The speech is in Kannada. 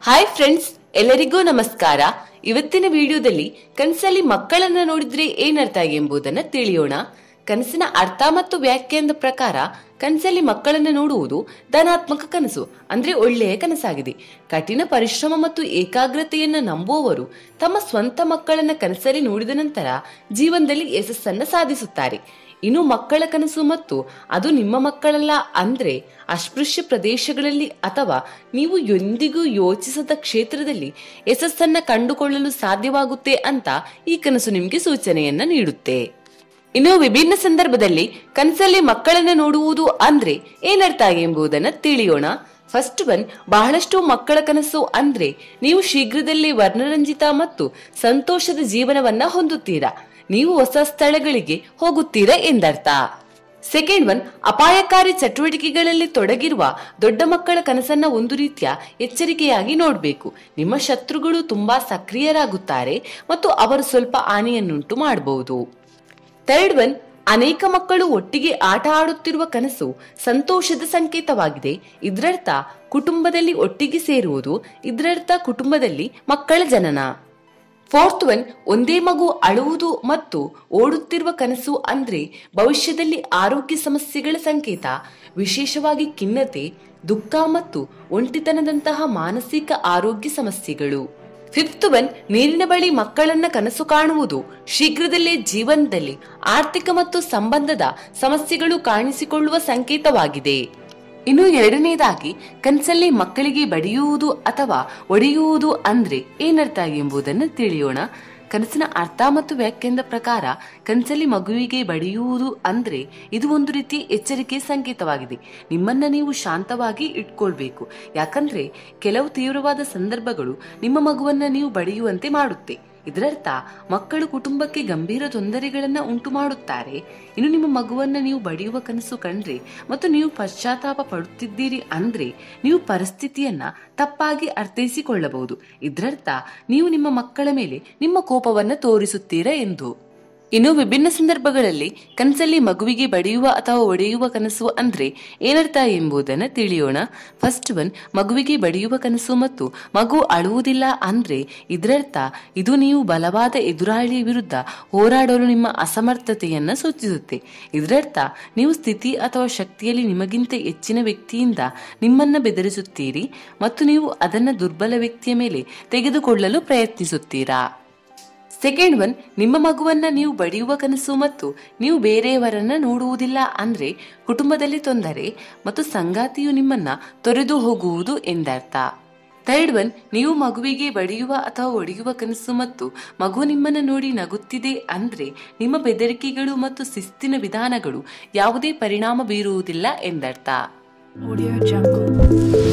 ಹಾಯ್ ಫ್ರೆಂಡ್ಸ್ ಎಲ್ಲರಿಗೂ ನಮಸ್ಕಾರ ಇವತ್ತಿನ ವಿಡಿಯೋದಲ್ಲಿ ಕನಸಲ್ಲಿ ಮಕ್ಕಳನ್ನ ನೋಡಿದ್ರೆ ಏನರ್ಥ ಎಂಬುದನ್ನ ತಿಳಿಯೋಣ ಕನಸಿನ ಅರ್ಥ ಮತ್ತು ವ್ಯಾಖ್ಯಾನದ ಪ್ರಕಾರ ಕನಸಲ್ಲಿ ಮಕ್ಕಳನ್ನ ನೋಡುವುದು ಧನಾತ್ಮಕ ಕನಸು ಅಂದ್ರೆ ಒಳ್ಳೆಯ ಕನಸಾಗಿದೆ ಕಠಿಣ ಪರಿಶ್ರಮ ಮತ್ತು ಏಕಾಗ್ರತೆಯನ್ನ ನಂಬುವವರು ತಮ್ಮ ಸ್ವಂತ ಮಕ್ಕಳನ್ನ ಕನಸಲ್ಲಿ ನೋಡಿದ ನಂತರ ಜೀವನದಲ್ಲಿ ಯಶಸ್ಸನ್ನ ಸಾಧಿಸುತ್ತಾರೆ ಇನ್ನು ಮಕ್ಕಳ ಕನಸು ಮತ್ತು ಅದು ನಿಮ್ಮ ಮಕ್ಕಳಲ್ಲ ಅಂದ್ರೆ ಅಸ್ಪೃಶ್ಯ ಪ್ರದೇಶಗಳಲ್ಲಿ ಅಥವಾ ನೀವು ಎಂದಿಗೂ ಯೋಚಿಸದ ಕ್ಷೇತ್ರದಲ್ಲಿ ಯಶಸ್ಸನ್ನ ಕಂಡುಕೊಳ್ಳಲು ಸಾಧ್ಯವಾಗುತ್ತೆ ಅಂತ ಈ ಕನಸು ನಿಮಗೆ ಸೂಚನೆಯನ್ನ ನೀಡುತ್ತೆ ಇನ್ನು ವಿಭಿನ್ನ ಸಂದರ್ಭದಲ್ಲಿ ಕನಸಲ್ಲಿ ಮಕ್ಕಳನ್ನ ನೋಡುವುದು ಅಂದ್ರೆ ಏನರ್ಥ ಎಂಬುದನ್ನ ತಿಳಿಯೋಣ ಫಸ್ಟ್ ಒನ್ ಬಹಳಷ್ಟು ಮಕ್ಕಳ ಕನಸು ಅಂದ್ರೆ ನೀವು ಶೀಘ್ರದಲ್ಲೇ ವರ್ಣರಂಜಿತ ಮತ್ತು ಸಂತೋಷದ ಜೀವನವನ್ನ ಹೊಂದುತ್ತೀರಾ ನೀವು ಹೊಸ ಸ್ಥಳಗಳಿಗೆ ಹೋಗುತ್ತೀರಾ ಎಂದರ್ಥ ಸೆಕೆಂಡ್ ಒನ್ ಅಪಾಯಕಾರಿ ಚಟುವಟಿಕೆಗಳಲ್ಲಿ ತೊಡಗಿರುವ ದೊಡ್ಡ ಮಕ್ಕಳ ಕನಸನ್ನ ಒಂದು ರೀತಿಯ ಎಚ್ಚರಿಕೆಯಾಗಿ ನೋಡಬೇಕು ನಿಮ್ಮ ಶತ್ರುಗಳು ತುಂಬಾ ಸಕ್ರಿಯರಾಗುತ್ತಾರೆ ಮತ್ತು ಅವರು ಸ್ವಲ್ಪ ಹಾನಿಯನ್ನುಂಟು ಮಾಡಬಹುದು ಥರ್ಡ್ ಒನ್ ಅನೇಕ ಮಕ್ಕಳು ಒಟ್ಟಿಗೆ ಆಟ ಆಡುತ್ತಿರುವ ಕನಸು ಸಂತೋಷದ ಸಂಕೇತವಾಗಿದೆ ಇದರರ್ಥ ಕುಟುಂಬದಲ್ಲಿ ಒಟ್ಟಿಗೆ ಸೇರುವುದು ಇದರರ್ಥ ಕುಟುಂಬದಲ್ಲಿ ಮಕ್ಕಳ ಜನನ ಫೋರ್ತ್ ಒನ್ ಒಂದೇ ಮಗು ಅಳುವುದು ಮತ್ತು ಓಡುತ್ತಿರುವ ಕನಸು ಅಂದ್ರೆ ಭವಿಷ್ಯದಲ್ಲಿ ಆರೋಗ್ಯ ಸಮಸ್ಯೆಗಳ ಸಂಕೇತ ವಿಶೇಷವಾಗಿ ಖಿನ್ನತೆ ದುಃಖ ಮತ್ತು ಒಂಟಿತನದಂತಹ ಮಾನಸಿಕ ಆರೋಗ್ಯ ಸಮಸ್ಯೆಗಳು ಫಿಫ್ತ್ ಒನ್ ನೀರಿನ ಬಳಿ ಮಕ್ಕಳನ್ನ ಕನಸು ಕಾಣುವುದು ಶೀಘ್ರದಲ್ಲೇ ಜೀವನದಲ್ಲಿ ಆರ್ಥಿಕ ಮತ್ತು ಸಂಬಂಧದ ಸಮಸ್ಯೆಗಳು ಕಾಣಿಸಿಕೊಳ್ಳುವ ಸಂಕೇತವಾಗಿದೆ ಇನ್ನು ಎರಡನೇದಾಗಿ ಕನಸಲ್ಲಿ ಮಕ್ಕಳಿಗೆ ಬಡಿಯುವುದು ಅಥವಾ ಒಡೆಯುವುದು ಅಂದ್ರೆ ಏನರ್ಥ ಎಂಬುದನ್ನು ತಿಳಿಯೋಣ ಕನಸಿನ ಅರ್ಥ ಮತ್ತು ವ್ಯಾಖ್ಯಾನದ ಪ್ರಕಾರ ಕನಸಲ್ಲಿ ಮಗುವಿಗೆ ಬಡಿಯುವುದು ಅಂದ್ರೆ ಇದು ಒಂದು ರೀತಿ ಎಚ್ಚರಿಕೆ ಸಂಕೇತವಾಗಿದೆ ನಿಮ್ಮನ್ನ ನೀವು ಶಾಂತವಾಗಿ ಇಟ್ಕೊಳ್ಬೇಕು ಯಾಕಂದ್ರೆ ಕೆಲವು ತೀವ್ರವಾದ ಸಂದರ್ಭಗಳು ನಿಮ್ಮ ಮಗುವನ್ನ ನೀವು ಬಡಿಯುವಂತೆ ಮಾಡುತ್ತೆ ಇದರರ್ಥ ಮಕ್ಕಳು ಕುಟುಂಬಕ್ಕೆ ಗಂಭೀರ ತೊಂದರೆಗಳನ್ನ ಉಂಟು ಮಾಡುತ್ತಾರೆ ಇನ್ನು ನಿಮ್ಮ ಮಗುವನ್ನ ನೀವು ಬಡಿಯುವ ಕನಸು ಕಂಡ್ರೆ ಮತ್ತು ನೀವು ಪಶ್ಚಾತ್ತಾಪ ಪಡುತ್ತಿದ್ದೀರಿ ಅಂದ್ರೆ ನೀವು ಪರಿಸ್ಥಿತಿಯನ್ನ ತಪ್ಪಾಗಿ ಅರ್ಥೈಸಿಕೊಳ್ಳಬಹುದು ಇದರರ್ಥ ನೀವು ನಿಮ್ಮ ಮಕ್ಕಳ ಮೇಲೆ ನಿಮ್ಮ ಕೋಪವನ್ನ ತೋರಿಸುತ್ತೀರಾ ಎಂದು ಇನ್ನು ವಿಭಿನ್ನ ಸಂದರ್ಭಗಳಲ್ಲಿ ಕನಸಲ್ಲಿ ಮಗುವಿಗೆ ಬಡಿಯುವ ಅಥವಾ ಒಡೆಯುವ ಕನಸು ಅಂದ್ರೆ ಏನರ್ಥ ಎಂಬುದನ್ನು ತಿಳಿಯೋಣ ಫಸ್ಟ್ ಒನ್ ಮಗುವಿಗೆ ಬಡಿಯುವ ಕನಸು ಮತ್ತು ಮಗು ಅಳುವುದಿಲ್ಲ ಅಂದ್ರೆ ಇದರರ್ಥ ಇದು ನೀವು ಬಲವಾದ ಎದುರಾಳಿಯ ವಿರುದ್ಧ ಹೋರಾಡಲು ನಿಮ್ಮ ಅಸಮರ್ಥತೆಯನ್ನ ಸೂಚಿಸುತ್ತೆ ಇದರರ್ಥ ನೀವು ಸ್ಥಿತಿ ಅಥವಾ ಶಕ್ತಿಯಲ್ಲಿ ನಿಮಗಿಂತ ಹೆಚ್ಚಿನ ವ್ಯಕ್ತಿಯಿಂದ ನಿಮ್ಮನ್ನ ಬೆದರಿಸುತ್ತೀರಿ ಮತ್ತು ನೀವು ಅದನ್ನ ದುರ್ಬಲ ವ್ಯಕ್ತಿಯ ಮೇಲೆ ತೆಗೆದುಕೊಳ್ಳಲು ಪ್ರಯತ್ನಿಸುತ್ತೀರಾ ಸೆಕೆಂಡ್ ಒನ್ ನಿಮ್ಮ ಮಗುವನ್ನ ನೀವು ಬಡಿಯುವ ಕನಸು ಮತ್ತು ನೀವು ಬೇರೆಯವರನ್ನ ನೋಡುವುದಿಲ್ಲ ಅಂದ್ರೆ ಕುಟುಂಬದಲ್ಲಿ ತೊಂದರೆ ಮತ್ತು ಸಂಗಾತಿಯು ನಿಮ್ಮನ್ನ ತೊರೆದು ಹೋಗುವುದು ಎಂದರ್ಥ ಥರ್ಡ್ ಒನ್ ನೀವು ಮಗುವಿಗೆ ಬಡಿಯುವ ಅಥವಾ ಒಡೆಯುವ ಕನಸು ಮತ್ತು ಮಗು ನಿಮ್ಮನ್ನ ನೋಡಿ ನಗುತ್ತಿದೆ ಅಂದ್ರೆ ನಿಮ್ಮ ಬೆದರಿಕೆಗಳು ಮತ್ತು ಶಿಸ್ತಿನ ವಿಧಾನಗಳು ಯಾವುದೇ ಪರಿಣಾಮ ಬೀರುವುದಿಲ್ಲ ಎಂದರ್ಥ Audio Jungle.